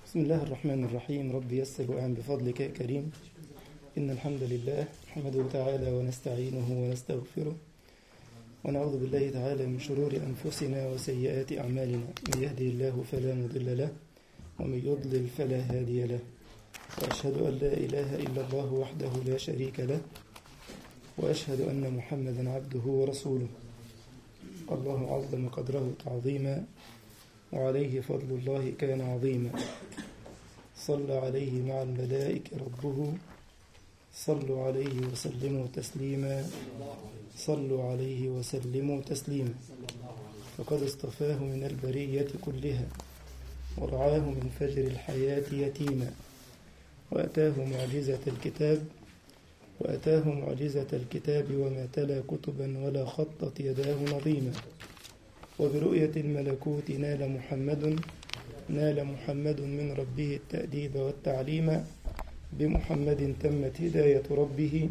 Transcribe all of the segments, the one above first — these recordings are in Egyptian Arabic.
بسم الله الرحمن الرحيم رب يسر وأعن بفضلك يا كريم إن الحمد لله نحمده تعالى ونستعينه ونستغفره ونعوذ بالله تعالى من شرور أنفسنا وسيئات أعمالنا من يهده الله فلا مضل له ومن يضلل فلا هادي له وأشهد أن لا إله إلا الله وحده لا شريك له وأشهد أن محمدا عبده ورسوله الله عظم قدره تعظيما وعليه فضل الله كان عظيما صلى عليه مع الملائكة ربه صلوا عليه وسلموا تسليما صلوا عليه وسلموا تسليما فقد اصطفاه من البرية كلها ورعاه من فجر الحياة يتيما وأتاه معجزة الكتاب وأتاه معجزة الكتاب وما تلا كتبا ولا خطت يداه نظيما وبرؤية الملكوت نال محمد نال محمد من ربه التأديب والتعليم بمحمد تمت هداية ربه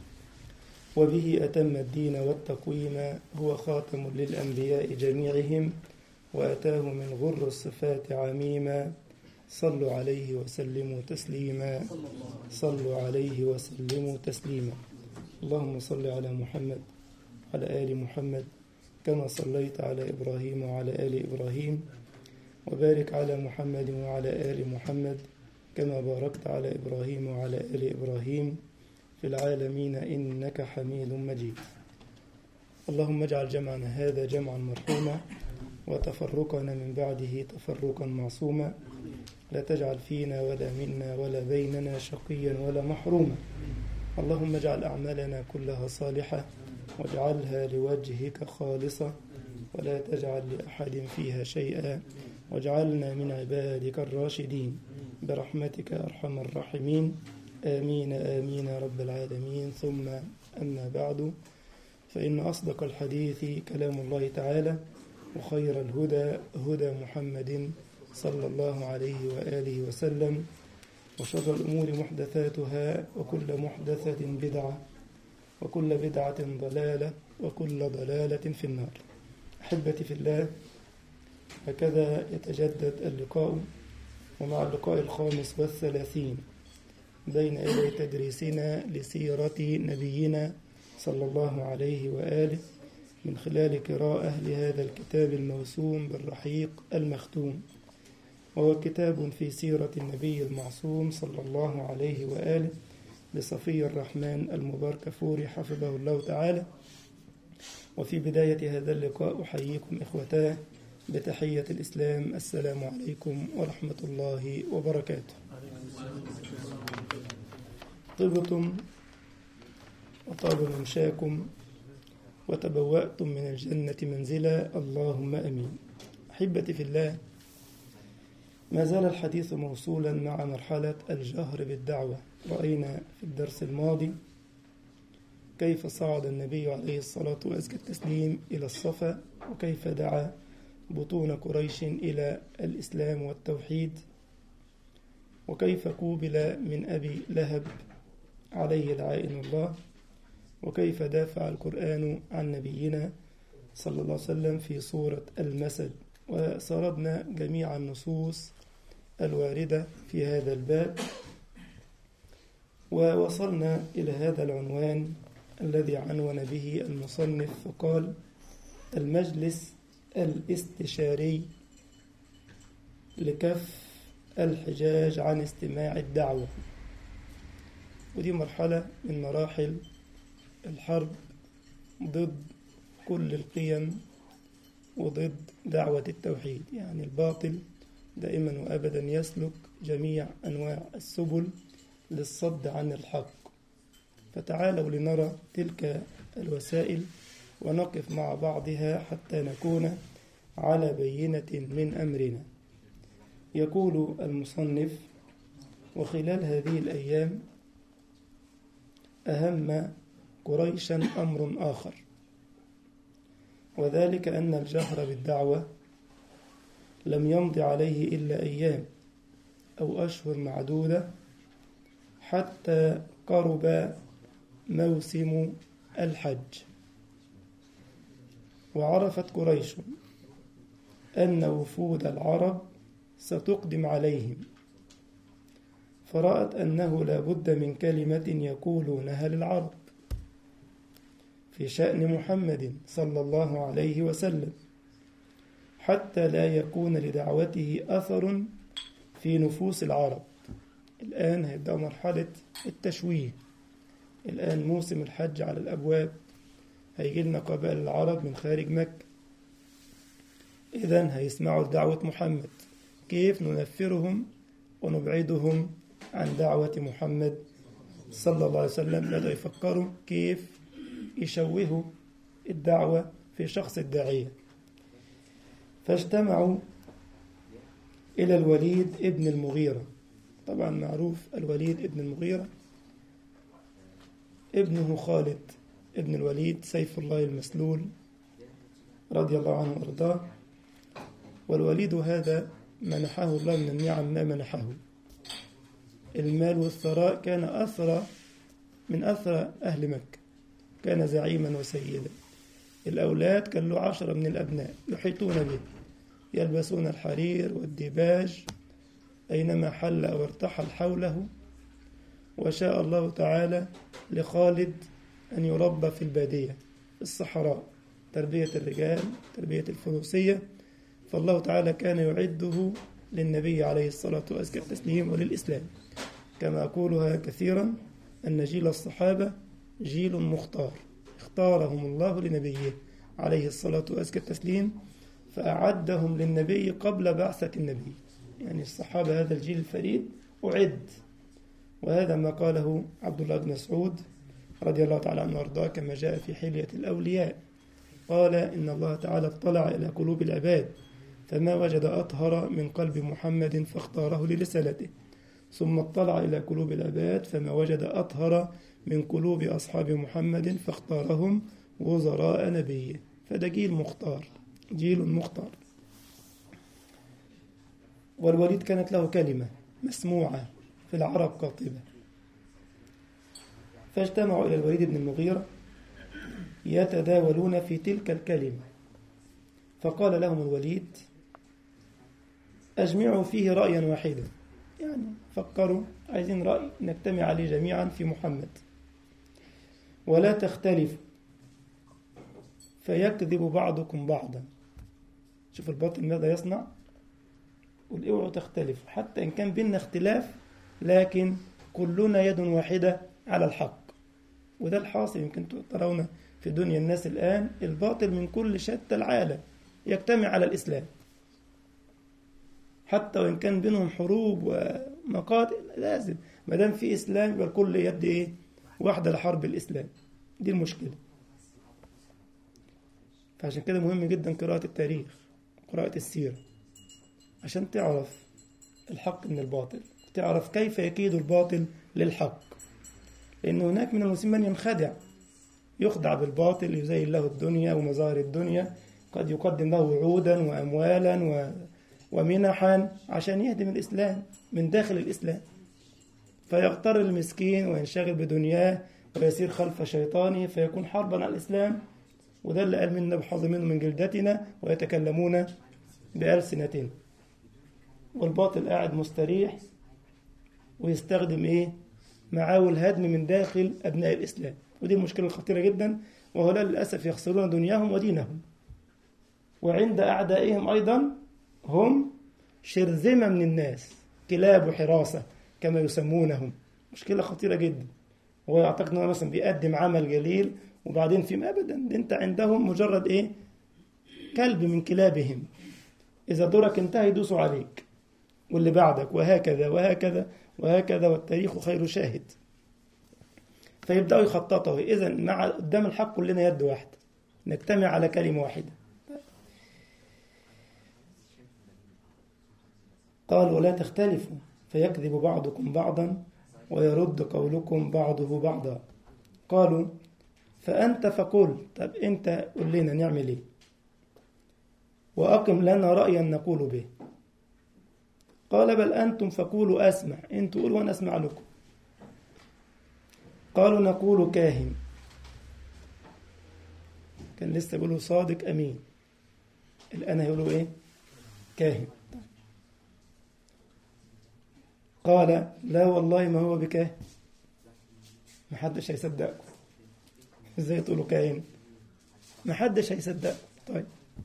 وبه أتم الدين والتقويم هو خاتم للأنبياء جميعهم وأتاه من غر الصفات عميما صلوا عليه وسلموا تسليما صلوا عليه وسلموا تسليما اللهم صل على محمد على آل محمد كما صليت على إبراهيم وعلى آل إبراهيم وبارك على محمد وعلى آل محمد كما باركت على إبراهيم وعلى آل إبراهيم في العالمين إنك حميد مجيد اللهم اجعل جمعنا هذا جمعا مرحوما وتفرقنا من بعده تفرقا معصوما لا تجعل فينا ولا منا ولا بيننا شقيا ولا محروما اللهم اجعل أعمالنا كلها صالحة واجعلها لوجهك خالصة ولا تجعل لأحد فيها شيئا واجعلنا من عبادك الراشدين برحمتك أرحم الراحمين آمين آمين يا رب العالمين ثم أما بعد فإن أصدق الحديث كلام الله تعالى وخير الهدى هدى محمد صلى الله عليه وآله وسلم وشر الأمور محدثاتها وكل محدثة بدعة وكل بدعة ضلالة وكل ضلالة في النار أحبتي في الله هكذا يتجدد اللقاء ومع اللقاء الخامس والثلاثين بين يدي تدريسنا لسيرة نبينا صلى الله عليه وآله من خلال قراءة لهذا الكتاب الموسوم بالرحيق المختوم وهو كتاب في سيرة النبي المعصوم صلى الله عليه وآله لصفي الرحمن المبارك فوري حفظه الله تعالى وفي بداية هذا اللقاء أحييكم إخوتاه بتحية الإسلام السلام عليكم ورحمة الله وبركاته طبتم وطاب ممشاكم وتبوأتم من الجنة منزلا اللهم أمين أحبتي في الله ما زال الحديث موصولا مع مرحلة الجهر بالدعوة رأينا في الدرس الماضي كيف صعد النبي عليه الصلاة وأزكى التسليم إلى الصفا وكيف دعا بطون قريش إلى الإسلام والتوحيد وكيف قوبل من أبي لهب عليه العائن الله وكيف دافع القرآن عن نبينا صلى الله عليه وسلم في سورة المسد وسردنا جميع النصوص الواردة في هذا الباب ووصلنا إلى هذا العنوان الذي عنون به المصنف فقال المجلس الاستشاري لكف الحجاج عن استماع الدعوة ودي مرحلة من مراحل الحرب ضد كل القيم وضد دعوة التوحيد يعني الباطل دائما وأبدا يسلك جميع أنواع السبل للصد عن الحق فتعالوا لنرى تلك الوسائل ونقف مع بعضها حتى نكون على بينة من أمرنا يقول المصنف وخلال هذه الأيام أهم قريشا أمر آخر وذلك أن الجهر بالدعوة لم يمض عليه إلا أيام أو أشهر معدودة حتى قرب موسم الحج وعرفت قريش أن وفود العرب ستقدم عليهم فرأت أنه لا بد من كلمة يقولونها للعرب في شأن محمد صلى الله عليه وسلم حتى لا يكون لدعوته أثر في نفوس العرب الآن هيبدأ مرحلة التشويه الآن موسم الحج على الأبواب هيجي لنا قبائل العرب من خارج مكة إذا هيسمعوا دعوة محمد كيف ننفرهم ونبعدهم عن دعوة محمد صلى الله عليه وسلم بدأوا يفكروا كيف يشوهوا الدعوة في شخص الداعية فاجتمعوا إلى الوليد ابن المغيرة طبعا معروف الوليد ابن المغيرة ابنه خالد ابن الوليد سيف الله المسلول رضي الله عنه وارضاه والوليد هذا منحه الله من النعم ما منحه المال والثراء كان أثرى من أثرى أهل مكة كان زعيما وسيدا الأولاد كان له عشرة من الأبناء يحيطون به يلبسون الحرير والديباج أينما حل أو ارتحل حوله وشاء الله تعالى لخالد أن يربى في البادية في الصحراء تربية الرجال تربية الفروسية فالله تعالى كان يعده للنبي عليه الصلاة وأزكى التسليم وللإسلام كما أقولها كثيرا أن جيل الصحابة جيل مختار اختارهم الله لنبيه عليه الصلاة وأزكى التسليم فأعدهم للنبي قبل بعثة النبي يعني الصحابة هذا الجيل الفريد أعد وهذا ما قاله عبد الله بن مسعود رضي الله تعالى عنه وارضاه كما جاء في حلية الأولياء قال إن الله تعالى اطلع إلى قلوب العباد فما وجد أطهر من قلب محمد فاختاره لرسالته ثم اطلع إلى قلوب العباد فما وجد أطهر من قلوب أصحاب محمد فاختارهم وزراء نبيه فده جيل مختار جيل مختار والوليد كانت له كلمة مسموعة في العرب قاطبة فاجتمعوا إلى الوليد بن المغيرة يتداولون في تلك الكلمة فقال لهم الوليد أجمعوا فيه رأيا واحدا يعني فكروا عايزين رأي نجتمع عليه جميعا في محمد ولا تختلفوا فيكذب بعضكم بعضا شوف الباطل ماذا يصنع قل اوعوا تختلفوا حتى إن كان بيننا اختلاف لكن كلنا يد واحدة على الحق وده الحاصل يمكن ترون في دنيا الناس الآن الباطل من كل شتى العالم يجتمع على الإسلام حتى وإن كان بينهم حروب ومقاتل لازم ما دام في إسلام يبقى الكل يد إيه واحدة لحرب الإسلام دي المشكلة فعشان كده مهم جدا قراءة التاريخ قراءة السيرة عشان تعرف الحق من الباطل تعرف كيف يكيد الباطل للحق لأن هناك من المسلمين من ينخدع يخدع بالباطل يزين له الدنيا ومظاهر الدنيا قد يقدم له وعودا وأموالا و... ومنحا عشان يهدم الإسلام من داخل الإسلام فيغتر المسكين وينشغل بدنياه ويسير خلف شيطانه فيكون حربا على الإسلام وده اللي قال منا بحظ منه من جلدتنا ويتكلمون بألسنتنا والباطل قاعد مستريح ويستخدم ايه معاول الهدم من داخل أبناء الإسلام ودي المشكلة الخطيرة جدا وهؤلاء للأسف يخسرون دنياهم ودينهم وعند أعدائهم أيضا هم شرذمة من الناس كلاب وحراسة كما يسمونهم مشكلة خطيرة جدا هو يعتقد أنه مثلا بيقدم عمل جليل وبعدين في أبدا أنت عندهم مجرد إيه كلب من كلابهم إذا دورك انتهى يدوسوا عليك واللي بعدك وهكذا وهكذا وهكذا والتاريخ خير شاهد فيبدأوا يخططوا إذا مع قدام الحق كلنا يد واحدة نجتمع على كلمة واحدة قال ولا تختلفوا فيكذب بعضكم بعضا ويرد قولكم بعضه بعضا قالوا فأنت فقل طب أنت قل لنا نعمل إيه وأقم لنا رأيا نقول به قال بل أنتم فقولوا أسمع أنتوا قولوا وأنا أسمع لكم قالوا نقول كاهن كان لسه بيقولوا صادق أمين الآن هيقولوا إيه كاهن قال لا والله ما هو بكاهن محدش هيصدقكم ازاي تقولوا كاهن محدش هيصدقكم طيب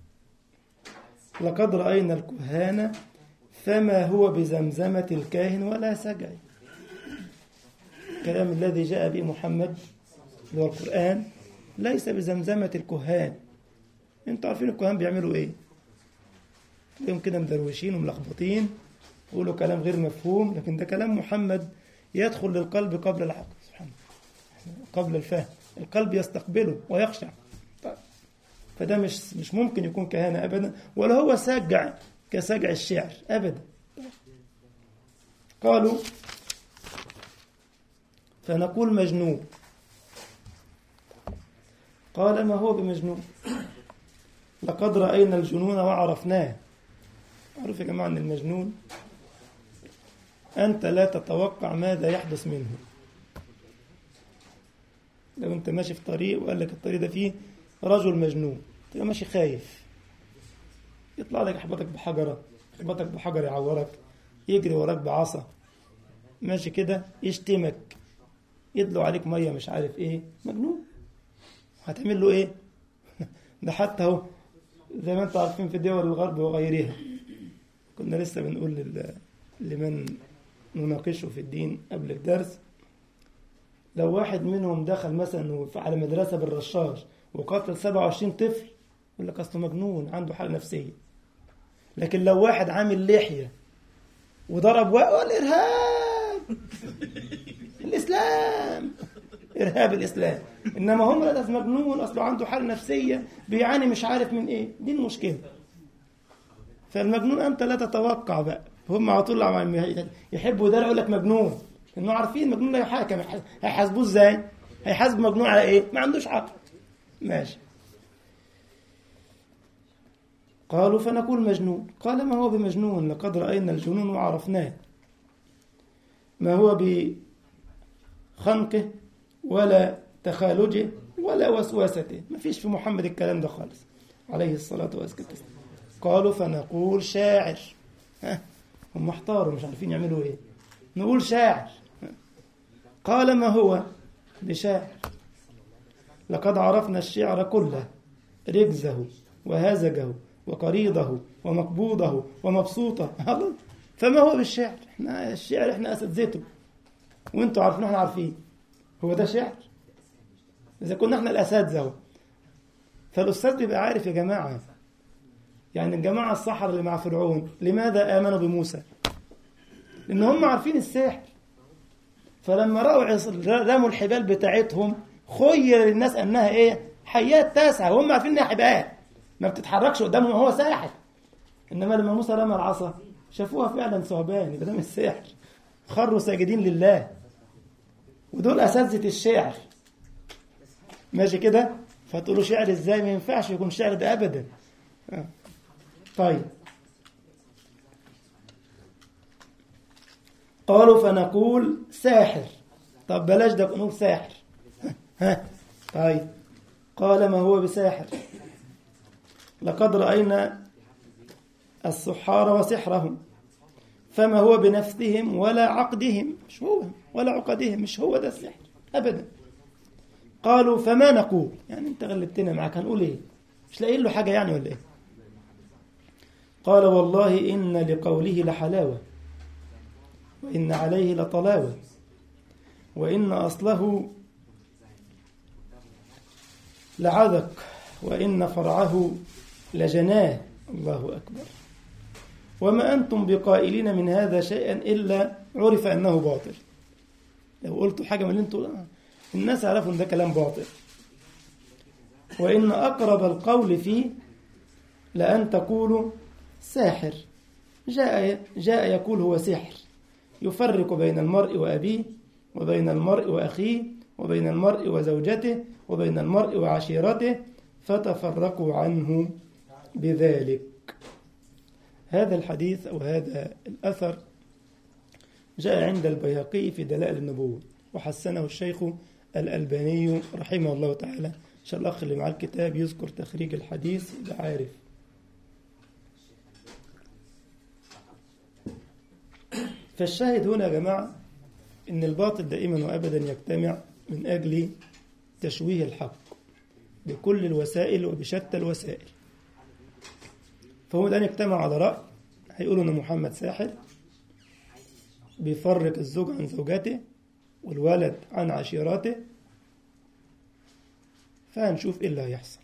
لقد رأينا الكهانة فما هو بزمزمة الكاهن ولا سجع الكلام الذي جاء به محمد اللي هو القرآن ليس بزمزمة الكهان انتوا عارفين الكهان بيعملوا ايه تلاقيهم كده مدروشين وملخبطين يقولوا كلام غير مفهوم لكن ده كلام محمد يدخل للقلب قبل العقل سبحان الله قبل الفهم القلب يستقبله ويخشع طيب. فده مش مش ممكن يكون كهانة أبدا ولا هو سجع كسجع الشعر أبدا قالوا فنقول مجنون قال ما هو بمجنون لقد رأينا الجنون وعرفناه معروف يا جماعة أن المجنون أنت لا تتوقع ماذا يحدث منه لو أنت ماشي في طريق وقال لك الطريق ده فيه رجل مجنون تبقى ماشي خايف يطلع لك يخبطك بحجرة يخبطك بحجر يعورك يجري وراك بعصا ماشي كده يشتمك يدلو عليك مية مش عارف ايه مجنون هتعمل له ايه ده حتى هو زي ما انتم عارفين في دول الغرب وغيرها كنا لسه بنقول لل... لمن نناقشه في الدين قبل الدرس لو واحد منهم دخل مثلا على مدرسة بالرشاش وقتل 27 طفل يقول لك اصله مجنون عنده حالة نفسية لكن لو واحد عامل لحية وضرب وقال الإرهاب الإسلام إرهاب الإسلام إنما هم لا ده مجنون أصله عنده حالة نفسية بيعاني مش عارف من إيه دي المشكلة فالمجنون أنت لا تتوقع بقى هم على طول يحبوا ده يقول لك مجنون إنه عارفين مجنون لا يحاكم هيحاسبوه إزاي؟ هيحاسب مجنون على إيه؟ ما عندوش عقل ماشي قالوا فنقول مجنون قال ما هو بمجنون لقد رأينا الجنون وعرفناه ما هو بخنقه ولا تخالجه ولا وسواسته ما فيش في محمد الكلام ده خالص عليه الصلاة والسلام قالوا فنقول شاعر ها هم احتاروا مش عارفين يعملوا ايه نقول شاعر قال ما هو بشاعر لقد عرفنا الشعر كله رجزه وهزجه وقريضه ومقبوضه ومبسوطه فما هو بالشعر احنا الشعر احنا اساتذته وانتوا عارفين احنا عارفين هو ده شعر اذا كنا احنا الاساتذه فالاستاذ بيبقى عارف يا جماعه يعني الجماعه السحر اللي مع فرعون لماذا امنوا بموسى لان هم عارفين السحر فلما راوا رموا الحبال بتاعتهم خير للناس انها ايه حيات تسعى وهم عارفين انها حبال ما بتتحركش قدامهم وهو ساحر انما لما موسى رمى العصا شافوها فعلا ثعبان يبقى ده مش سحر خروا ساجدين لله ودول اساتذه الشعر ماشي كده فتقولوا شعر ازاي ما ينفعش يكون شعر ده ابدا طيب قالوا فنقول ساحر طب بلاش ده نقول ساحر ها طيب قال ما هو بساحر لقد رأينا السحار وسحرهم فما هو بنفسهم ولا عقدهم مش هو ولا عقدهم مش هو ده السحر أبدا قالوا فما نقول يعني انت غلبتنا معاك هنقول ايه مش لاقيين له حاجة يعني ولا ايه قال والله إن لقوله لحلاوة وإن عليه لطلاوة وإن أصله لعذق وإن فرعه لجناه الله أكبر وما أنتم بقائلين من هذا شيئا إلا عرف أنه باطل لو قلتوا حاجة من اللي انتوا الناس عرفوا أن ده كلام باطل وإن أقرب القول فيه لأن تقولوا ساحر جاء, جاء يقول هو سحر يفرق بين المرء وأبيه وبين المرء وأخيه وبين المرء وزوجته وبين المرء وعشيرته فتفرقوا عنه بذلك هذا الحديث أو هذا الأثر جاء عند البيهقي في دلائل النبوة وحسنه الشيخ الألباني رحمه الله تعالى إن شاء الله الأخ اللي معاه الكتاب يذكر تخريج الحديث يبقى عارف فالشاهد هنا يا جماعة إن الباطل دائما وأبدا يجتمع من أجل تشويه الحق بكل الوسائل وبشتى الوسائل فهم الآن اجتمعوا على رأي هيقولوا إن محمد ساحر بيفرق الزوج عن زوجته والولد عن عشيرته فهنشوف إيه اللي هيحصل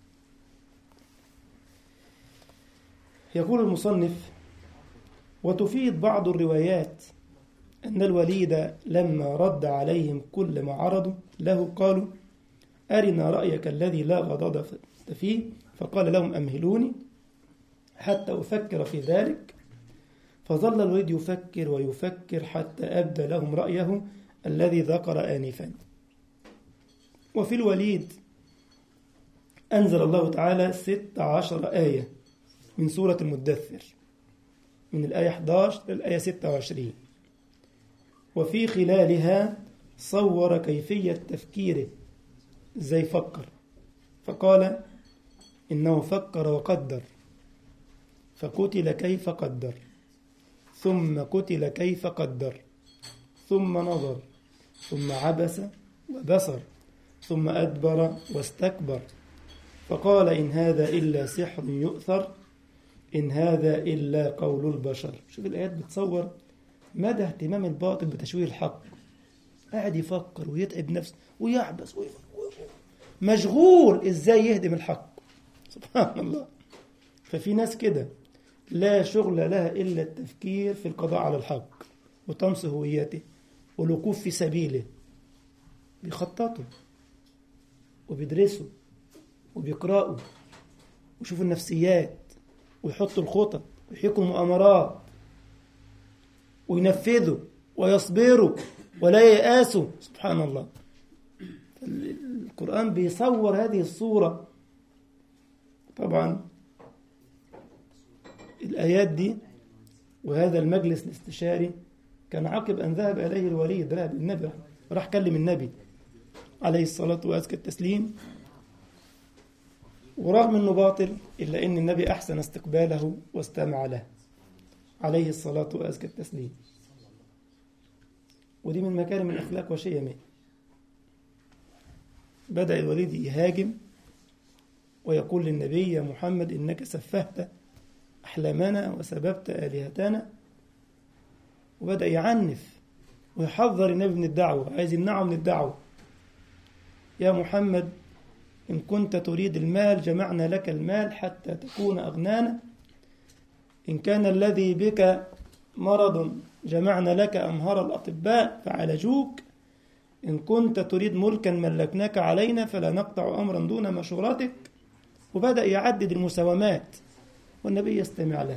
يقول المصنف وتفيد بعض الروايات أن الوليد لما رد عليهم كل ما عرضوا له قالوا أرنا رأيك الذي لا غضاض فيه فقال لهم أمهلوني حتى أفكر في ذلك فظل الوليد يفكر ويفكر حتى أبدى لهم رأيه الذي ذكر آنفا وفي الوليد أنزل الله تعالى ست عشر آية من سورة المدثر من الآية 11 للآية 26 وفي خلالها صور كيفية تفكيره ازاي فكر فقال إنه فكر وقدر فقتل كيف قدر ثم قتل كيف قدر ثم نظر ثم عبس وبصر ثم أدبر واستكبر فقال إن هذا إلا سحر يؤثر إن هذا إلا قول البشر شوف الآيات بتصور مدى اهتمام الباطل بتشويه الحق قاعد يفكر ويتعب نفسه ويعبس مشغول ازاي يهدم الحق سبحان الله ففي ناس كده لا شغل لها إلا التفكير في القضاء على الحق وطمس هويته والوقوف في سبيله بيخططوا وبيدرسوا وبيقرأوا ويشوفوا النفسيات ويحطوا الخطط ويحكوا المؤامرات وينفذوا ويصبروا ولا ييأسوا سبحان الله القرآن بيصور هذه الصورة طبعا الآيات دي وهذا المجلس الاستشاري كان عقب أن ذهب إليه الوليد ذهب النبي راح كلم النبي عليه الصلاة وأزكى التسليم ورغم أنه باطل إلا أن النبي أحسن استقباله واستمع له عليه الصلاة وأزكى التسليم ودي من مكارم الأخلاق وشيمه بدأ الوليد يهاجم ويقول للنبي يا محمد إنك سفهت أحلامنا وسببت آلهتنا وبدأ يعنف ويحذر النبي من الدعوة عايز يمنعه من الدعوة يا محمد إن كنت تريد المال جمعنا لك المال حتى تكون أغنانا إن كان الذي بك مرض جمعنا لك أمهر الأطباء فعالجوك إن كنت تريد ملكا ملكناك علينا فلا نقطع أمرا دون مشورتك وبدأ يعدد المساومات والنبي يستمع له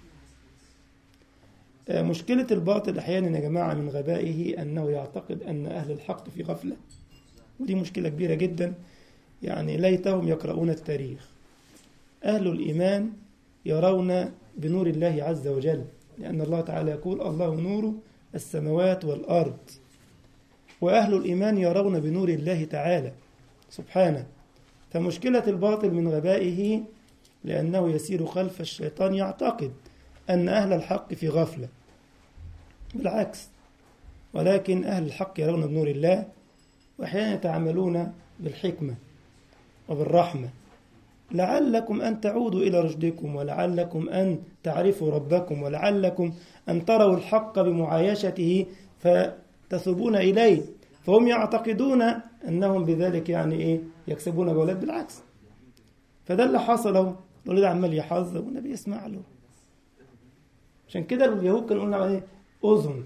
مشكلة الباطل أحيانا يا جماعة من غبائه أنه يعتقد أن أهل الحق في غفلة ودي مشكلة كبيرة جدا يعني ليتهم يقرؤون التاريخ أهل الإيمان يرون بنور الله عز وجل لأن الله تعالى يقول الله نور السماوات والأرض وأهل الإيمان يرون بنور الله تعالى سبحانه فمشكلة الباطل من غبائه لأنه يسير خلف الشيطان يعتقد أن أهل الحق في غفلة بالعكس ولكن أهل الحق يرون بنور الله وأحيانا يتعاملون بالحكمة وبالرحمة لعلكم أن تعودوا إلى رشدكم ولعلكم أن تعرفوا ربكم ولعلكم أن تروا الحق بمعايشته فتثبون إليه فهم يعتقدون أنهم بذلك يعني إيه يكسبون جولات بالعكس فده اللي حصل اهو الولد عمال يحذر والنبي يسمع له عشان كده اليهود كانوا قلنا عليه أذن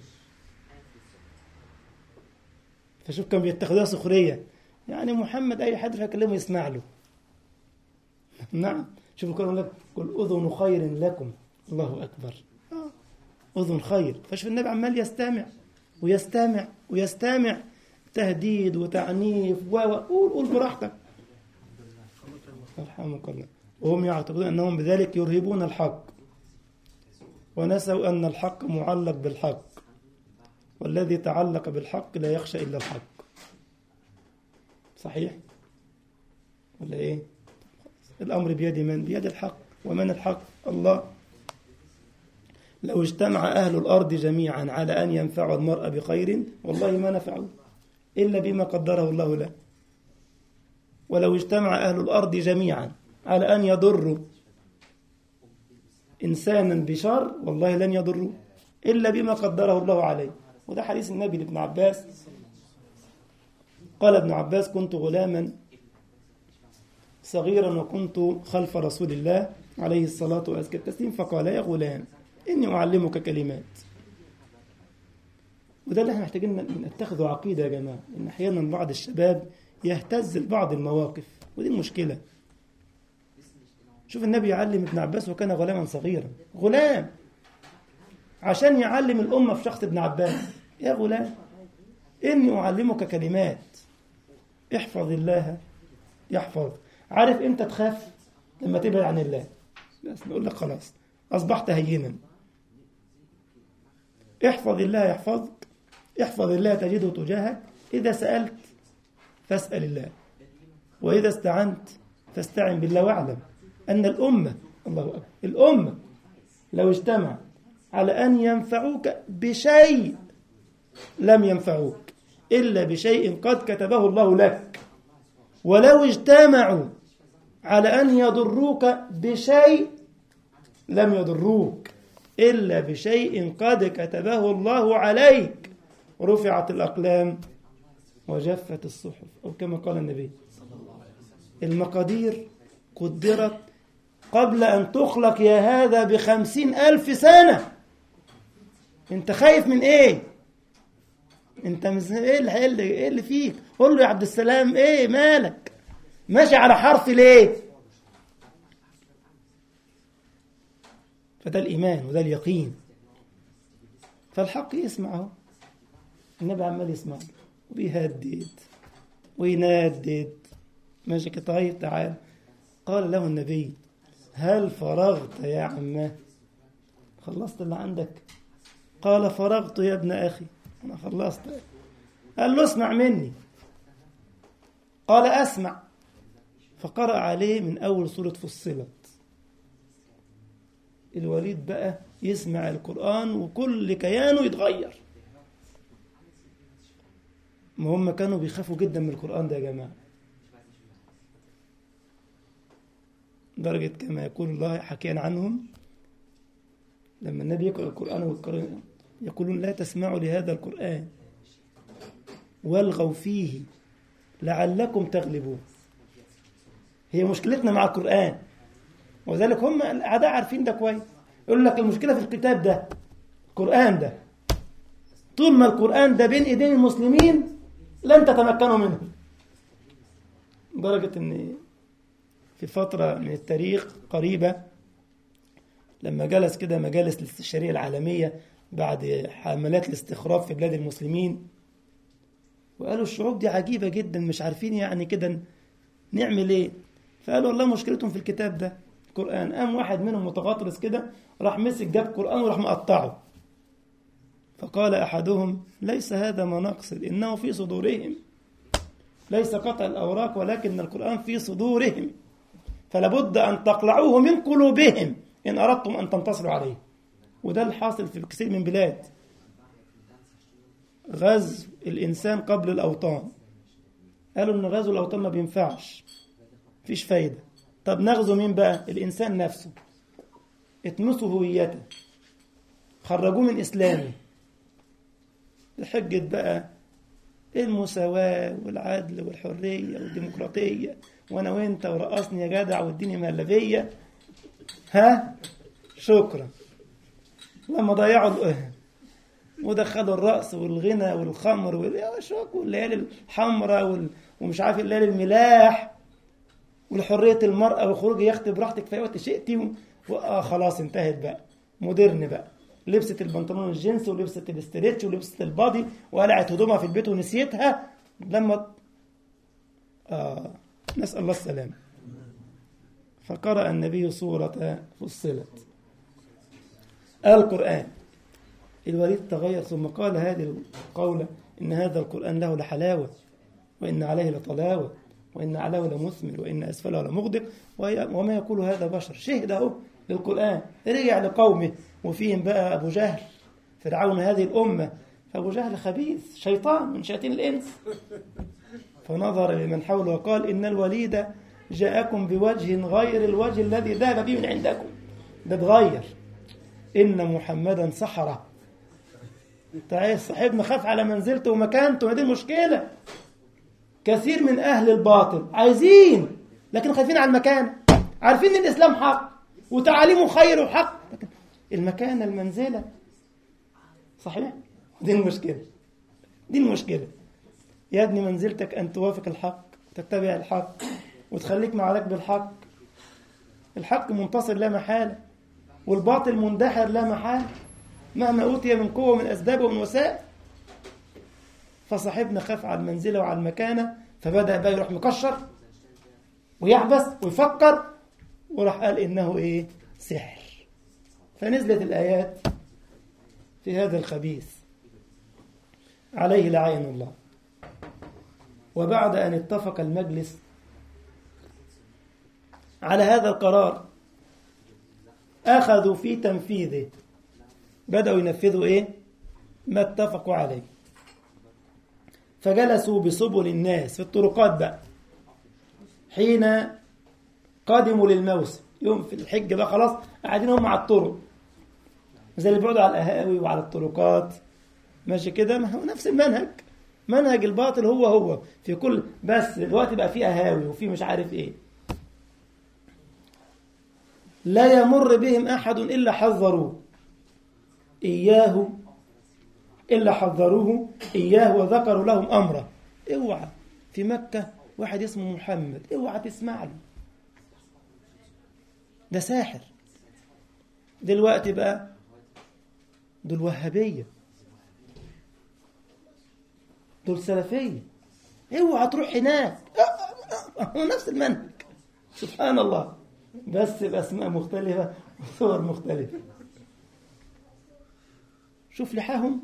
فشوف كانوا بيتخذوها سخرية يعني محمد أي حد هيكلمه يسمع له نعم شوفوا كانوا لك قل أذن خير لكم الله أكبر أذن خير فشوف النبي عمال يستمع ويستمع ويستمع تهديد وتعنيف و قول قول براحتك يرحمك الله وهم يعتقدون أنهم بذلك يرهبون الحق ونسوا أن الحق معلق بالحق والذي تعلق بالحق لا يخشى إلا الحق صحيح ولا إيه الأمر بيد من بيد الحق ومن الحق الله لو اجتمع أهل الأرض جميعا على أن ينفعوا المرأة بخير والله ما نفعوا إلا بما قدره الله له ولو اجتمع أهل الأرض جميعا على أن يضروا إنسانا بشر والله لن يضروه إلا بما قدره الله عليه وده حديث النبي لابن عباس قال ابن عباس كنت غلاما صغيرا وكنت خلف رسول الله عليه الصلاة وأزكى التسليم فقال يا غلام إني أعلمك كلمات وده اللي احنا محتاجين نتخذه عقيدة يا جماعة إن أحيانا بعض الشباب يهتز لبعض المواقف ودي المشكلة شوف النبي يعلم ابن عباس وكان غلاما صغيرا غلام عشان يعلم الأمة في شخص ابن عباس يا غلام إني أعلمك كلمات احفظ الله يحفظ عارف إمتى تخاف لما تبعد عن الله بس نقول لك خلاص أصبحت هينا احفظ الله يحفظك احفظ الله تجده تجاهك إذا سألت فاسأل الله وإذا استعنت فاستعن بالله واعلم أن الأمة الله أكبر الأمة لو اجتمع على أن ينفعوك بشيء لم ينفعوك إلا بشيء قد كتبه الله لك ولو اجتمعوا على أن يضروك بشيء لم يضروك إلا بشيء قد كتبه الله عليك رفعت الأقلام وجفت الصحف أو كما قال النبي المقادير قدرت قبل أن تخلق يا هذا بخمسين ألف سنة أنت خايف من إيه أنت مز... إيه اللي إيه اللي, إيه اللي فيك قول له يا عبد السلام إيه مالك ماشي على حرف ليه فده الإيمان وده اليقين فالحق يسمعه النبي عمال يسمع وبيهدد وينادد ماشي كده طيب تعال قال له النبي هل فرغت يا عماه خلصت اللي عندك قال فرغت يا ابن أخي أنا خلصت قال له اسمع مني قال أسمع فقرأ عليه من أول سورة فصلت الوليد بقى يسمع القرآن وكل كيانه يتغير ما هم كانوا بيخافوا جدا من القرآن ده يا جماعة درجة كما يقول الله حكيا عنهم لما النبي يقرأ القرآن يقولون لا تسمعوا لهذا القرآن والغوا فيه لعلكم تغلبون هي مشكلتنا مع القرآن وذلك هم الأعداء عارفين ده كويس يقول لك المشكلة في الكتاب ده القرآن ده طول ما القرآن ده بين إيدين المسلمين لن تتمكنوا منه لدرجة أن في فترة من التاريخ قريبة لما جلس كده مجالس الاستشارية العالمية بعد حملات الاستخراج في بلاد المسلمين وقالوا الشعوب دي عجيبة جدا مش عارفين يعني كده نعمل ايه فقالوا والله مشكلتهم في الكتاب ده القرآن قام واحد منهم متغطرس كده راح مسك جاب قرآن وراح مقطعه فقال أحدهم ليس هذا ما نقصد إنه في صدورهم ليس قطع الأوراق ولكن القرآن في صدورهم فلابد أن تقلعوه من قلوبهم إن أردتم أن تنتصروا عليه وده الحاصل في الكثير من بلاد غزو الإنسان قبل الأوطان قالوا إن غزو الأوطان ما بينفعش مفيش فايدة طب نغزو مين بقى الإنسان نفسه اتمسوا هويته خرجوه من إسلامه بحجة بقى المساواة والعدل والحرية والديمقراطية وأنا وأنت ورقصني يا جدع واديني مهلبية ها شكرا لما ضيعوا ودخلوا الرقص والغنى والخمر والليالي الحمراء وال... ومش عارف الليالي الملاح والحرية المرأة وخروج يخت براحتك في أي وقت شئتي و... آه خلاص انتهت بقى مودرن بقى لبست البنطلون الجينز ولبست الاستريتش ولبست البادي وقلعت هدومها في البيت ونسيتها لما آه نسأل الله السلامة فقرأ النبي سورة فصلت القرآن الوليد تغير ثم قال هذه القولة إن هذا القرآن له لحلاوة وإن عليه لطلاوة وإن علاه لمثمر وإن أسفله لمغدق وما يقول هذا بشر شهد أهو للقرآن رجع لقومه وفيهم بقى أبو جهل فرعون هذه الأمة فأبو جهل خبيث شيطان من شياطين الإنس فنظر لمن حوله وقال إن الوليد جاءكم بوجه غير الوجه الذي ذهب به من عندكم ده اتغير إن محمدا سحرة تعال صاحبنا خاف على منزلته ومكانته ما دي المشكلة كثير من أهل الباطل عايزين لكن خايفين على المكان عارفين ان الإسلام حق وتعاليمه خير وحق لكن المكان المنزلة صحيح دي المشكلة دي المشكلة يا ابني منزلتك أن توافق الحق تتبع الحق وتخليك مع ركب الحق الحق منتصر لا محالة والباطل مندحر لا محالة مهما أوتي من قوة من أسباب ومن وسائل فصاحبنا خاف على المنزلة وعلى المكانة فبدأ بقى يروح مكشر ويعبس ويفكر وراح قال إنه إيه سحر فنزلت الآيات في هذا الخبيث عليه لعين الله وبعد أن اتفق المجلس على هذا القرار أخذوا في تنفيذه بدأوا ينفذوا إيه ما اتفقوا عليه فجلسوا بسبل الناس في الطرقات بقى حين قدموا للموسم يوم في الحج بقى خلاص قاعدين هم على الطرق زي اللي بيقعدوا على القهاوي وعلى الطرقات ماشي كده ما هو نفس المنهج منهج الباطل هو هو في كل بس دلوقتي بقى في قهاوي وفي مش عارف ايه لا يمر بهم احد الا حذروه اياه الا حذروه اياه وذكروا لهم امره اوعى في مكه واحد اسمه محمد اوعى تسمع له ده ساحر دلوقتي بقى دول وهابيه دول سلفيه اوعى تروح هناك هو نفس المنهج سبحان الله بس باسماء مختلفه وصور مختلفه شوف لحاهم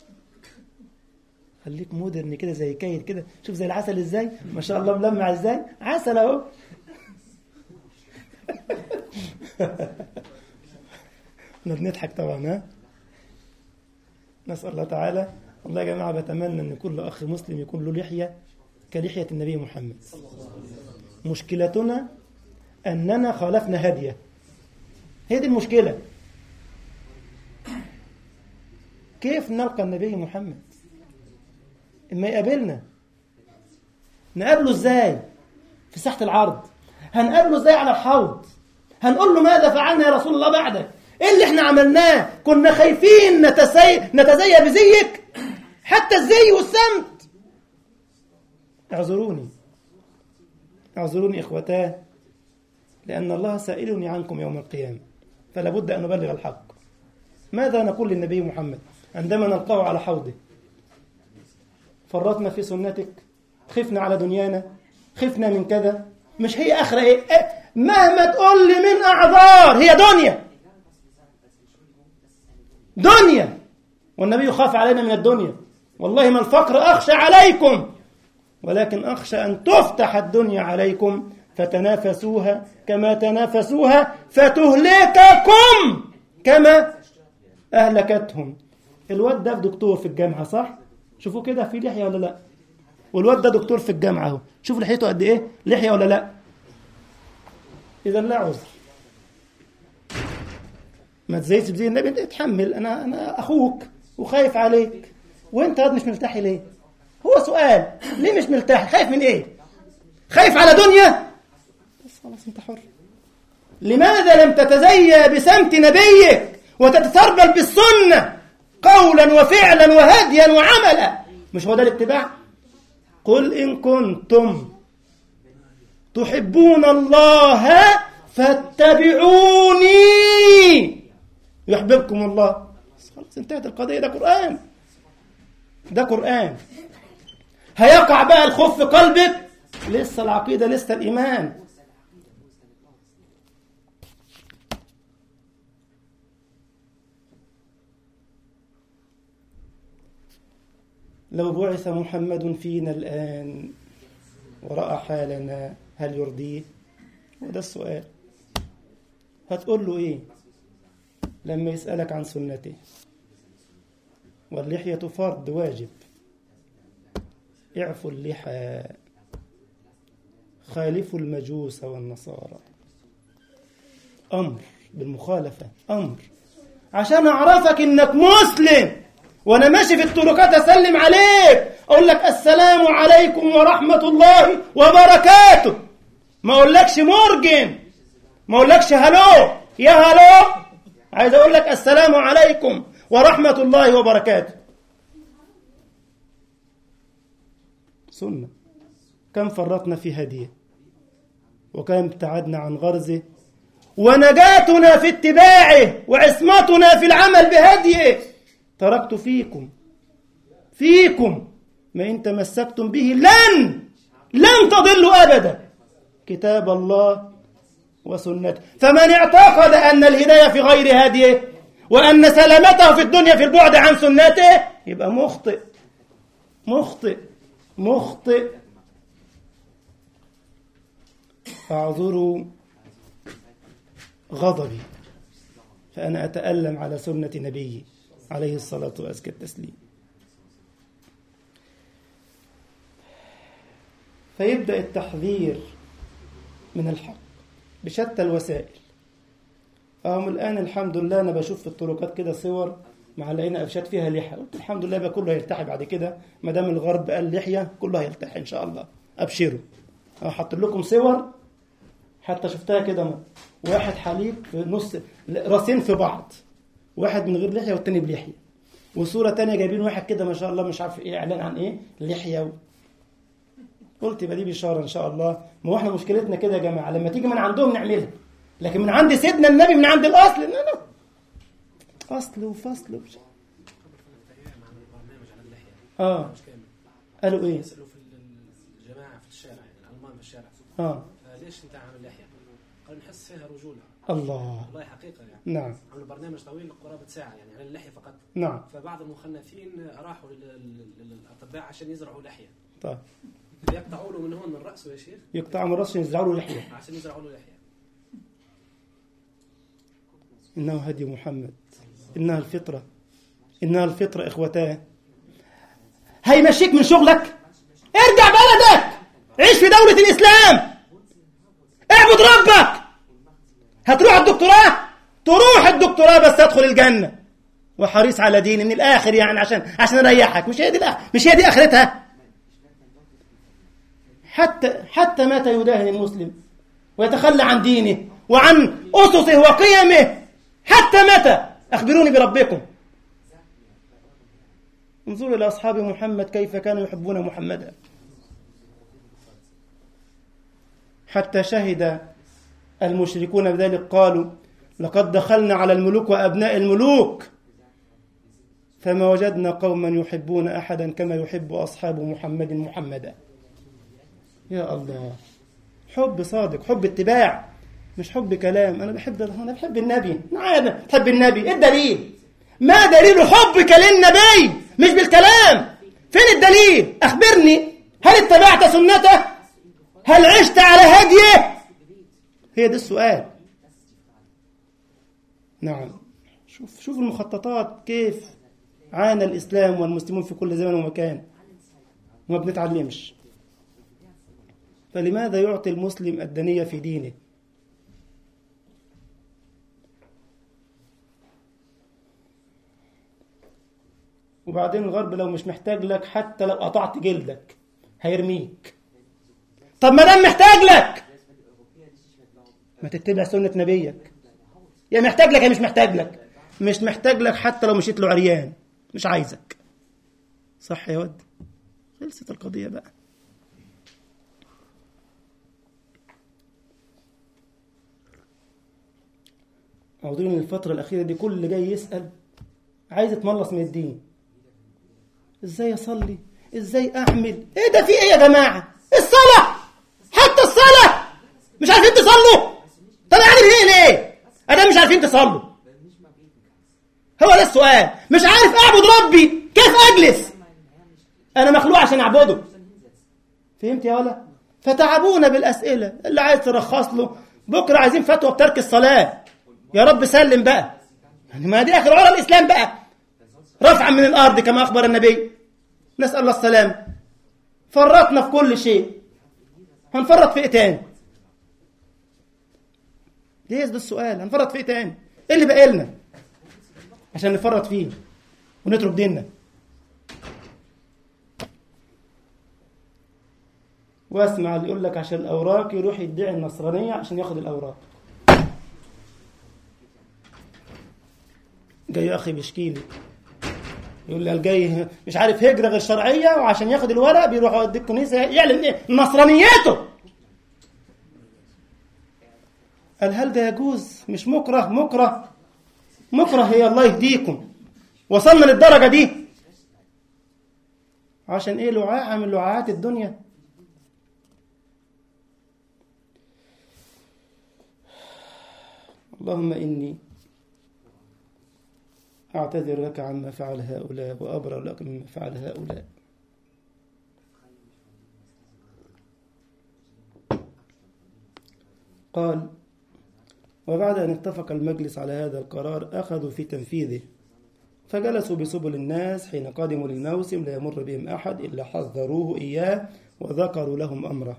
خليك مودرن كده زي كايد كده شوف زي العسل ازاي ما شاء الله ملمع ازاي عسل اهو احنا بنضحك طبعا ها نسال الله تعالى والله يا جماعه بتمنى ان كل اخ مسلم يكون له لحيه كلحيه النبي محمد مشكلتنا اننا خالفنا هديه هي دي المشكله كيف نلقى النبي محمد اما يقابلنا نقابله ازاي في ساحه العرض هنقابله ازاي على الحوض هنقول له ماذا فعلنا يا رسول الله بعدك ايه اللي احنا عملناه كنا خايفين نتسي... نتزي بزيك حتى الزي والسمت اعذروني اعذروني اخوتاه لان الله سائلني عنكم يوم القيامه فلا بد ان نبلغ الحق ماذا نقول للنبي محمد عندما نلقاه على حوضه فرطنا في سنتك خفنا على دنيانا خفنا من كذا مش هي اخره ايه, إيه؟ مهما تقول لي من اعذار هي دنيا دنيا والنبي يخاف علينا من الدنيا والله ما الفقر اخشى عليكم ولكن اخشى ان تفتح الدنيا عليكم فتنافسوها كما تنافسوها فتهلككم كما اهلكتهم الواد ده دكتور في الجامعه صح شوفوا كده في لحيه ولا لا والواد ده دكتور في الجامعه اهو شوف لحيته قد ايه لحيه ولا لا اذا لا عذر ما تزيدش بزي النبي انت اتحمل انا انا اخوك وخايف عليك وانت هاد مش مرتاح ليه هو سؤال ليه مش مرتاح خايف من ايه خايف على دنيا بس خلاص انت حر لماذا لم تتزيى بسمت نبيك وتتسربل بالسنه قولا وفعلا وهديا وعملا مش هو ده الاتباع قل ان كنتم تحبون الله فاتبعوني يحببكم الله خلاص انتهت القضيه ده قران ده قران هيقع بقى الخوف في قلبك لسه العقيده لسه الايمان لو بعث محمد فينا الآن ورأى حالنا هل يرضيه؟ وده السؤال هتقول له ايه لما يسألك عن سنته واللحية فرض واجب اعفوا اللحى خالفوا المجوس والنصارى أمر بالمخالفة أمر عشان أعرفك إنك مسلم وأنا ماشي في الطرقات أسلم عليك أقول لك السلام عليكم ورحمة الله وبركاته ما أقولكش مورجن ما أقولكش هلو يا هلو عايز أقول لك السلام عليكم ورحمة الله وبركاته سنة كم فرطنا في هديه وكم ابتعدنا عن غرزه ونجاتنا في اتباعه وعصمتنا في العمل بهديه تركت فيكم فيكم ما إن تمسكتم به لن لن تضلوا أبدا كتاب الله وسنته فمن اعتقد أن الهداية في غير هديه وأن سلامته في الدنيا في البعد عن سنته يبقى مخطئ مخطئ مخطئ فاعذروا غضبي فأنا أتألم على سنة نبيي عليه الصلاة وأزكى التسليم فيبدأ التحذير من الحق بشتى الوسائل أهم الآن الحمد لله أنا بشوف في الطرقات كده صور معلقين أفشات فيها لحية قلت الحمد لله بقى كله هيرتاح بعد كده ما دام الغرب قال لحية كله هيرتاح إن شاء الله أبشروا هحط لكم صور حتى شفتها كده مرة. واحد حليب في نص راسين في بعض واحد من غير لحية والتاني بلحية وصورة تانية جايبين واحد كده ما شاء الله مش عارف ايه اعلان عن ايه لحية و... قلت يبقى دي بشارة ان شاء الله ما هو احنا مشكلتنا كده يا جماعة لما تيجي من عندهم نعملها لكن من عند سيدنا النبي من عند الاصل لا لا اصل وفصل وش... برنامج على اللحيه اه مش كامل قالوا ايه يسالوا في الجماعه في الشارع يعني الالمان في الشارع اه فليش انت عامل لحيه؟ قال نحس فيها رجوله الله والله حقيقه يعني نعم عملوا برنامج طويل قرابه ساعه يعني على اللحيه فقط نعم فبعض المخنثين راحوا لل- لل- للاطباء عشان يزرعوا لحيه طيب يقطعوا له من هون من راسه يا شيخ يقطعوا من راسه يزرعوا له لحية عشان يزرعوا له لحيه إنه هدي محمد إنها الفطرة إنها الفطرة إخوتاه هيمشيك من شغلك ارجع بلدك عيش في دولة الإسلام اعبد ربك هتروح الدكتوراه تروح الدكتوراه بس تدخل الجنة وحريص على دين من الآخر يعني عشان عشان أريحك مش هي دي الآخر مش هي دي آخرتها حتى حتى متى يداهن المسلم ويتخلى عن دينه وعن أسسه وقيمه حتى متى أخبروني بربكم انظروا إلى أصحاب محمد كيف كانوا يحبون محمدا حتى شهد المشركون بذلك قالوا لقد دخلنا على الملوك وأبناء الملوك فما وجدنا قوما يحبون أحدا كما يحب أصحاب محمد محمدا يا الله حب صادق حب اتباع مش حب كلام انا بحب انا بحب النبي نعم بحب النبي ايه الدليل ما دليل حبك للنبي مش بالكلام فين الدليل اخبرني هل اتبعت سنته هل عشت على هديه هي ده السؤال نعم شوف شوف المخططات كيف عانى الاسلام والمسلمون في كل زمان ومكان وما بنتعلمش فلماذا يعطي المسلم الدنية في دينه وبعدين الغرب لو مش محتاج لك حتى لو قطعت جلدك هيرميك طب ما دام محتاج لك ما تتبع سنة نبيك يا محتاج لك يا مش محتاج لك مش محتاج لك حتى لو مشيت له عريان مش عايزك صح يا ود خلصت القضية بقى موضوعين الفترة الأخيرة دي كل اللي جاي يسأل عايز يتملص من الدين ازاي اصلي ازاي اعمل ايه ده في ايه يا جماعة الصلاة حتى الصلاة مش عارفين تصلوا طب اعمل ايه ليه انا مش عارفين تصلوا هو ده السؤال مش عارف اعبد ربي كيف اجلس انا مخلوق عشان اعبده فهمت يا ولا فتعبونا بالاسئله اللي عايز ترخص له بكره عايزين فتوى بترك الصلاه يا رب سلم بقى يعني ما دي اخر عرى الاسلام بقى رفعا من الارض كما اخبر النبي نسال الله السلام فرطنا في كل شيء هنفرط في ايه تاني ليه ده السؤال هنفرط في ايه تاني ايه اللي باقي لنا عشان نفرط فيه ونترك ديننا واسمع اللي يقول لك عشان الاوراق يروح يدعي النصرانيه عشان ياخد الاوراق جاي اخي بيشكي لي يقول لي الجاي مش عارف هجره غير شرعيه وعشان ياخد الورق بيروح يودي الكنيسه يعلن ايه نصرانيته قال هل ده يجوز مش مكره مكره مكره هي الله يهديكم وصلنا للدرجه دي عشان ايه لعاعه من لعاعات الدنيا اللهم اني أعتذر لك عما فعل هؤلاء وأبرأ لك مما فعل هؤلاء قال وبعد أن اتفق المجلس على هذا القرار أخذوا في تنفيذه فجلسوا بسبل الناس حين قدموا للموسم لا يمر بهم أحد إلا حذروه إياه وذكروا لهم أمره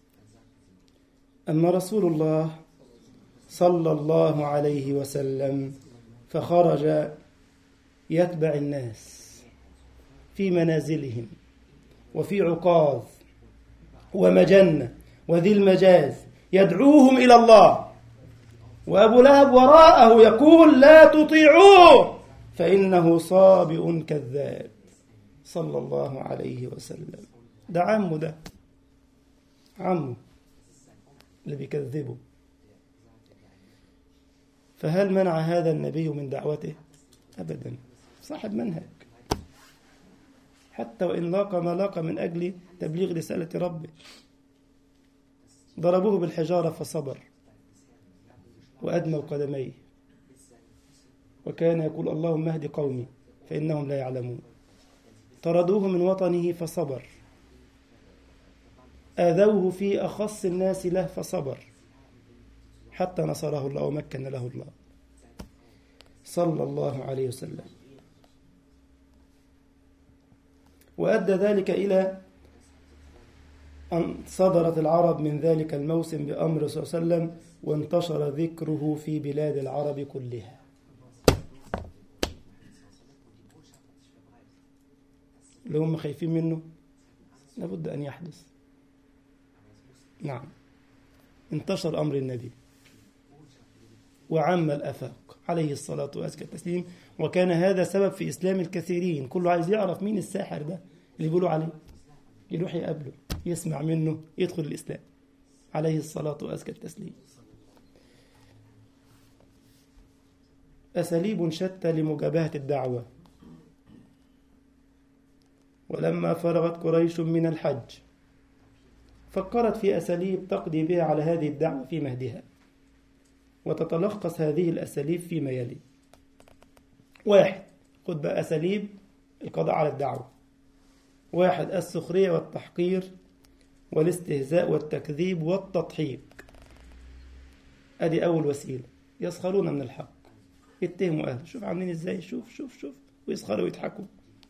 أما رسول الله صلى الله عليه وسلم فخرج يتبع الناس في منازلهم وفي عقاظ ومجنة وذي المجاز يدعوهم إلى الله وأبو لهب وراءه يقول لا تطيعوه فإنه صابئ كذاب صلى الله عليه وسلم ده عمه ده عمه اللي بيكذبه فهل منع هذا النبي من دعوته أبدا صاحب منهج حتى وإن لاقى ما لاقى من أجل تبليغ رسالة ربه ضربوه بالحجارة فصبر وأدموا قدميه وكان يقول اللهم اهد قومي فإنهم لا يعلمون طردوه من وطنه فصبر آذوه في أخص الناس له فصبر حتى نصره الله ومكن له الله صلى الله عليه وسلم وأدى ذلك إلى أن صدرت العرب من ذلك الموسم بأمر صلى الله عليه وسلم وانتشر ذكره في بلاد العرب كلها اللي هم خايفين منه لابد أن يحدث نعم انتشر أمر النبي وعم الأفاق عليه الصلاة وأزكى التسليم وكان هذا سبب في إسلام الكثيرين كله عايز يعرف مين الساحر ده اللي بيقولوا عليه يروح يقابله يسمع منه يدخل الإسلام عليه الصلاة وأزكى التسليم أساليب شتى لمجابهة الدعوة ولما فرغت قريش من الحج فكرت في أساليب تقضي بها على هذه الدعوة في مهدها وتتلخص هذه الأساليب فيما يلي واحد خد بقى أساليب القضاء على الدعوة واحد السخرية والتحقير والاستهزاء والتكذيب والتضحيك أدي أول وسيلة يسخرون من الحق يتهموا أهله شوف عاملين إزاي شوف شوف شوف ويسخروا ويضحكوا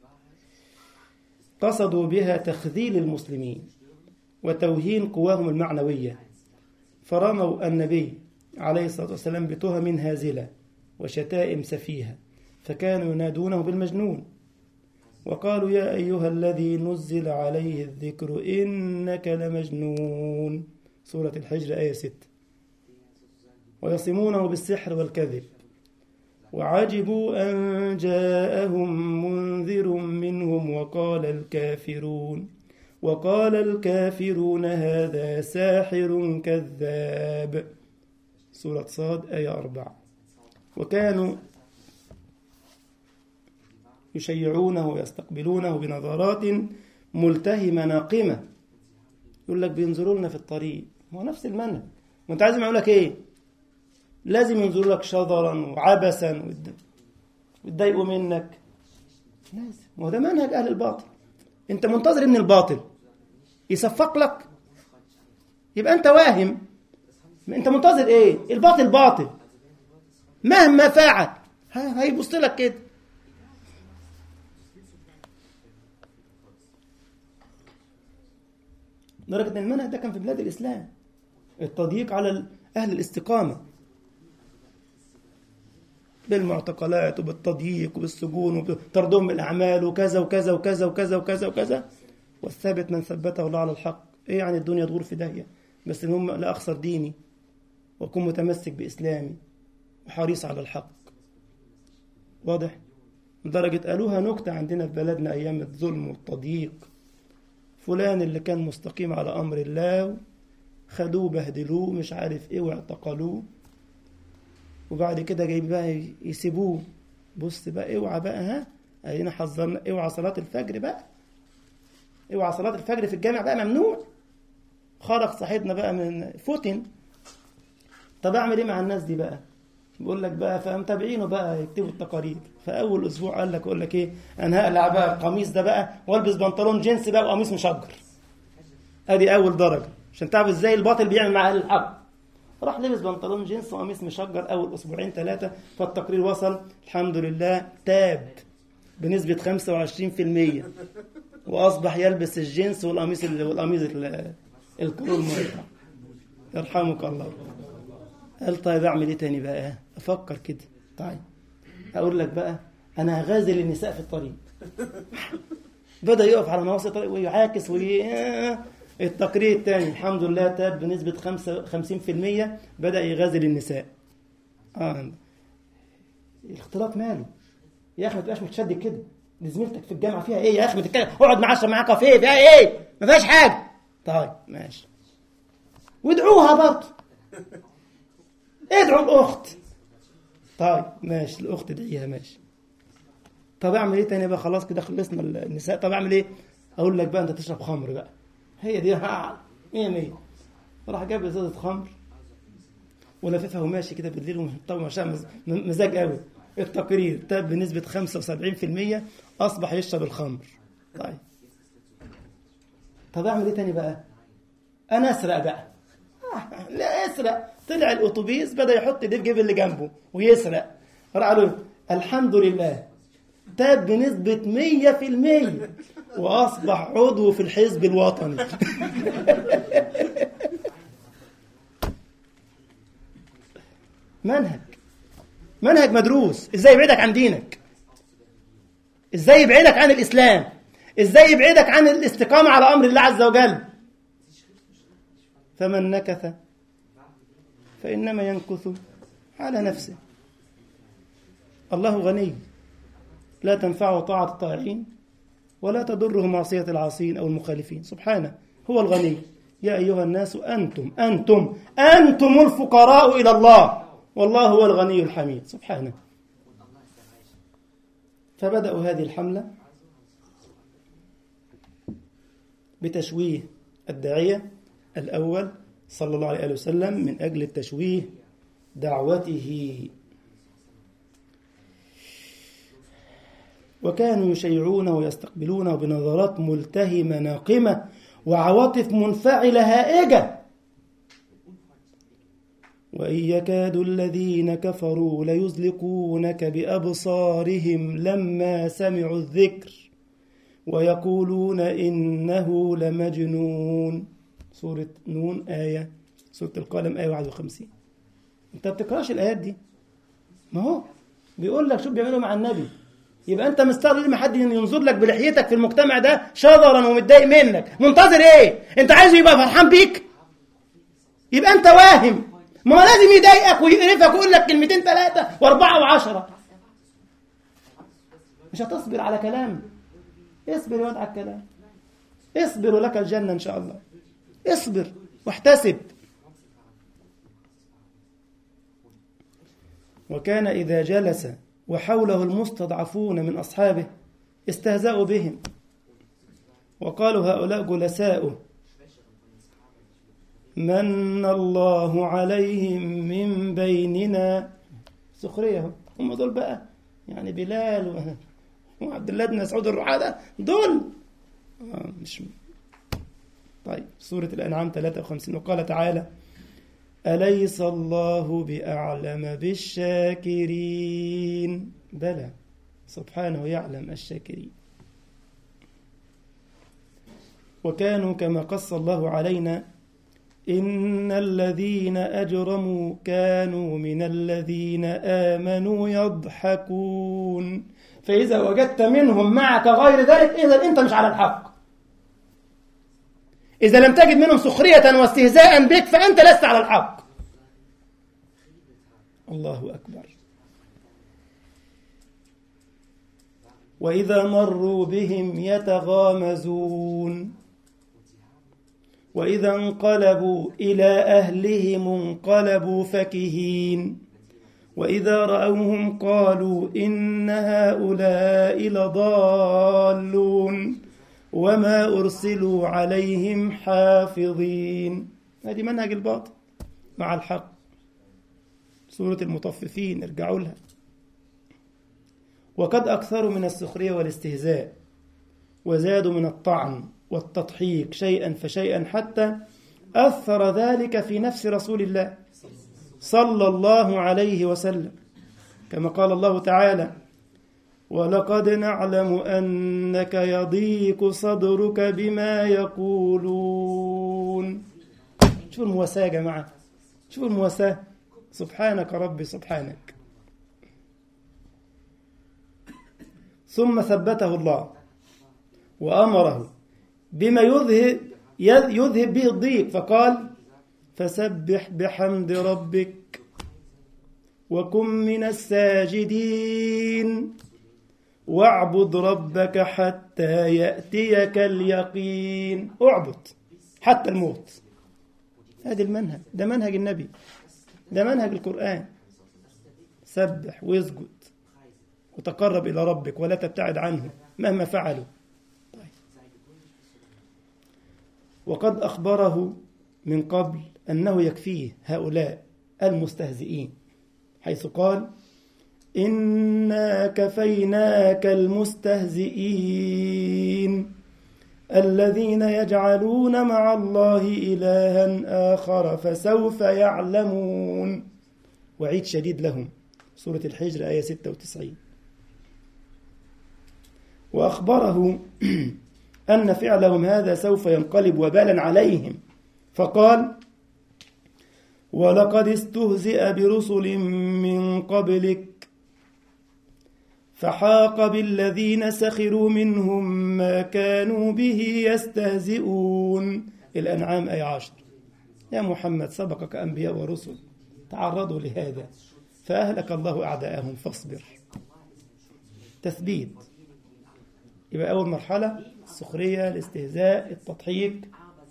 قصدوا بها تخذيل المسلمين وتوهين قواهم المعنوية فرموا النبي عليه الصلاة والسلام بتهم هازلة وشتائم سفيهة فكانوا ينادونه بالمجنون وقالوا يا أيها الذي نزل عليه الذكر إنك لمجنون سورة الحجر آية 6 ويصمونه بالسحر والكذب وعجبوا أن جاءهم منذر منهم وقال الكافرون وقال الكافرون هذا ساحر كذاب سورة صاد آية أربعة وكانوا يشيعونه ويستقبلونه بنظرات ملتهمة ناقمة يقول لك بينظروا لنا في الطريق هو نفس المنهج وانت عايز يقول لك ايه لازم ينظروا لك شذرا وعبثا ويتضايقوا منك لازم وده منهج اهل الباطل انت منتظر ان الباطل يصفق لك يبقى انت واهم انت منتظر ايه الباطل باطل مهما فعل ه- هيبص لك كده لدرجة إن المنهج ده كان في بلاد الإسلام التضييق على ال- أهل الاستقامة بالمعتقلات وبالتضييق وبالسجون وبطردهم من الأعمال وكذا وكذا وكذا وكذا وكذا وكذا والثابت من ثبته الله على الحق إيه يعني الدنيا تغور في داهية بس إن هم لا أخسر ديني وأكون متمسك بإسلامي وحريص على الحق واضح لدرجة قالوها نكتة عندنا في بلدنا أيام الظلم والتضييق فلان اللي كان مستقيم على أمر الله خدوه بهدلوه مش عارف إيه واعتقلوه وبعد كده جاي بقى يسيبوه بص بقى اوعى بقى ها ادينا حذرنا اوعى صلاة الفجر بقى اوعى صلاة الفجر في الجامع بقى ممنوع خرج صاحبنا بقى من فتن طب اعمل ايه مع الناس دي بقى بيقول لك بقى فمتابعينه بقى يكتبوا التقارير فاول اسبوع قال لك اقول لك ايه انا هقلع بقى القميص ده بقى والبس بنطلون جينز بقى وقميص مشجر ادي اول درجه عشان تعرف ازاي الباطل بيعمل مع اهل الحق راح لبس بنطلون جينز وقميص مشجر اول اسبوعين ثلاثه فالتقرير وصل الحمد لله تاب بنسبه 25% واصبح يلبس الجينز والقميص ال- والقميص ال- الكرو المرقع يرحمك الله قال طيب اعمل ايه تاني بقى افكر كده طيب اقول لك بقى انا هغازل النساء في الطريق بدا يقف على نواصي الطريق ويعاكس وي... التقرير الثاني الحمد لله تاب بنسبة 55% بدأ يغازل النساء آه. الاختلاط ماله يا أخي ما تبقاش متشدد كده دي زميلتك في الجامعة فيها إيه يا أخي ما تتكلم اقعد معاه اشرب معاه كافيه فيها إيه ما فيهاش حاجة طيب ماشي وادعوها برضه ادعوا الأخت طيب ماشي الأخت ادعيها ماشي طب اعمل ايه تاني بقى خلاص كده خلصنا النساء طب اعمل ايه اقول لك بقى انت تشرب خمر بقى هي دي ها مية مية راح جاب ازازه خمر ولففها وماشي كده بالليل ومحطها ومشاها مز- مزاج قوي التقرير تاب بنسبه 75% اصبح يشرب الخمر طيب طب اعمل ايه تاني بقى انا اسرق بقى آه، لا اسرق طلع الاتوبيس بدا يحط ايديه في جيب اللي جنبه ويسرق راح قال له الحمد لله تاب بنسبة 100% وأصبح عضو في الحزب الوطني منهج منهج مدروس ازاي يبعدك عن دينك ازاي يبعدك عن الإسلام ازاي يبعدك عن الاستقامة على أمر الله عز وجل فمن نكث فإنما ينكث على نفسه الله غني لا تنفعه طاعة الطائعين ولا تضره معصية العاصين أو المخالفين سبحانه هو الغني يا أيها الناس أنتم أنتم أنتم الفقراء إلى الله والله هو الغني الحميد سبحانه فبدأوا هذه الحملة بتشويه الداعية الأول صلى الله عليه وسلم من أجل التشويه دعوته وكانوا يشيعونه ويستقبلونه بنظرات ملتهمة ناقمة وعواطف منفعلة هائجة وإن يكاد الذين كفروا ليزلقونك بأبصارهم لما سمعوا الذكر ويقولون إنه لمجنون سورة نون آية سورة القلم آية 51 أنت بتقراش الآيات دي ما هو بيقول لك شوف بيعملوا مع النبي يبقى انت مستغرب لما حد ينظر لك بلحيتك في المجتمع ده شذرا ومتضايق منك منتظر ايه انت عايزه يبقى فرحان بيك يبقى انت واهم ما هو لازم يضايقك ويقرفك ويقول لك كلمتين ثلاثه واربعه وعشره مش هتصبر على كلام اصبر يا واد على الكلام اصبر ولك الجنه ان شاء الله اصبر واحتسب وكان إذا جلس وحوله المستضعفون من أصحابه استهزأوا بهم وقالوا هؤلاء جلساؤه من الله عليهم من بيننا سخرية هم دول بقى يعني بلال و- وعبد الله بن مسعود الرعادة دول آه، مش طيب سورة الأنعام 53 وقال تعالى أليس الله بأعلم بالشاكرين بلى سبحانه يعلم الشاكرين وكانوا كما قص الله علينا إن الذين أجرموا كانوا من الذين آمنوا يضحكون فإذا وجدت منهم معك غير ذلك إذا أنت مش على الحق إذا لم تجد منهم سخرية واستهزاء بك فأنت لست على الحق الله أكبر وإذا مروا بهم يتغامزون وإذا انقلبوا إلى أهلهم انقلبوا فكهين وإذا رأوهم قالوا إن هؤلاء لضالون وما أرسلوا عليهم حافظين هذه منهج الباطل مع الحق سورة المطففين ارجعوا لها وقد أكثروا من السخرية والاستهزاء وزادوا من الطعن والتضحيك شيئا فشيئا حتى أثر ذلك في نفس رسول الله صلى الله عليه وسلم كما قال الله تعالى ولقد نعلم أنك يضيق صدرك بما يقولون شوف المواساة يا جماعة شوف المواساة سبحانك ربي سبحانك ثم ثبته الله وأمره بما يذهب يذهب به الضيق فقال فسبح بحمد ربك وكن من الساجدين واعبد ربك حتى يأتيك اليقين اعبد حتى الموت هذا المنهج ده منهج النبي ده منهج القرآن سبح واسجد وتقرب إلى ربك ولا تبتعد عنه مهما فعلوا طيب. وقد أخبره من قبل أنه يكفيه هؤلاء المستهزئين حيث قال إنا كفيناك المستهزئين الذين يجعلون مع الله إلها آخر فسوف يعلمون وعيد شديد لهم سورة الحجر آية 96 وأخبره أن فعلهم هذا سوف ينقلب وبالا عليهم فقال ولقد استهزئ برسل من قبلك فحاق بالذين سخروا منهم ما كانوا به يستهزئون الأنعام أي عشر يا محمد سبقك أنبياء ورسل تعرضوا لهذا فأهلك الله أعداءهم فاصبر تثبيت يبقى أول مرحلة السخرية الاستهزاء التضحيك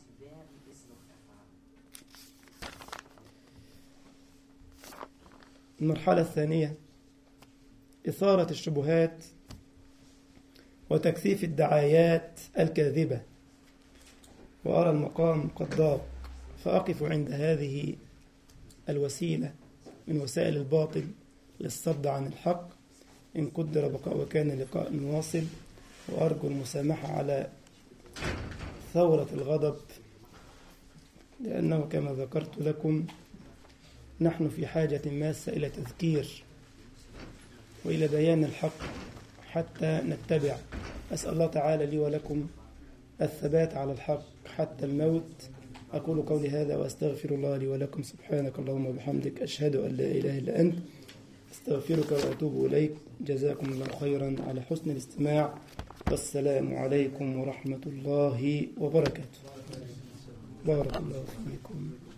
المرحلة الثانية إثارة الشبهات وتكثيف الدعايات الكاذبة وأرى المقام قد ضاق فأقف عند هذه الوسيلة من وسائل الباطل للصد عن الحق إن قدر بقاء وكان لقاء واصل وأرجو المسامحة على ثورة الغضب لأنه كما ذكرت لكم نحن في حاجة ماسة إلى تذكير وإلى بيان الحق حتى نتبع أسأل الله تعالى لي ولكم الثبات على الحق حتى الموت أقول قولي هذا وأستغفر الله لي ولكم سبحانك اللهم وبحمدك أشهد أن لا إله إلا أنت أستغفرك وأتوب إليك جزاكم الله خيرا على حسن الاستماع والسلام عليكم ورحمة الله وبركاته بارك الله فيكم